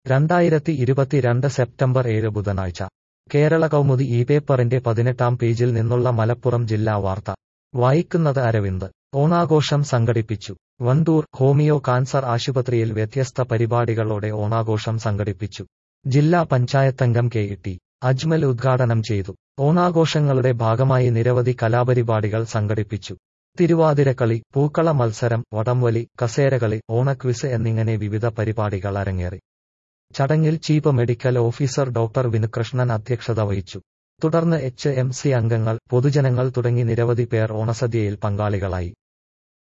രണ്ടായിരത്തി ഇരുപത്തിരണ്ട് സെപ്റ്റംബർ ഏഴ് ബുധനാഴ്ച കേരള കൗമുദി ഈ പേപ്പറിന്റെ പതിനെട്ടാം പേജിൽ നിന്നുള്ള മലപ്പുറം ജില്ലാ വാർത്ത വായിക്കുന്നത് അരവിന്ദ് ഓണാഘോഷം സംഘടിപ്പിച്ചു വണ്ടൂർ ഹോമിയോ കാൻസർ ആശുപത്രിയിൽ വ്യത്യസ്ത പരിപാടികളോടെ ഓണാഘോഷം സംഘടിപ്പിച്ചു ജില്ലാ പഞ്ചായത്തംഗം കെ ടി അജ്മൽ ഉദ്ഘാടനം ചെയ്തു ഓണാഘോഷങ്ങളുടെ ഭാഗമായി നിരവധി കലാപരിപാടികൾ സംഘടിപ്പിച്ചു തിരുവാതിരക്കളി പൂക്കള മത്സരം വടംവലി കസേരകളി ഓണക്വിസ് എന്നിങ്ങനെ വിവിധ പരിപാടികൾ അരങ്ങേറി ചടങ്ങിൽ chief medical officer doctor Vinukrishnan അധ്യക്ഷത വഹിച്ചു തുടർന്ന് എച്ച് എം സി അംഗങ്ങൾ പൊതുജനങ്ങൾ തുടങ്ങി നിരവധി പേർ ഓണസദ്യയിൽ പങ്കാളികളായി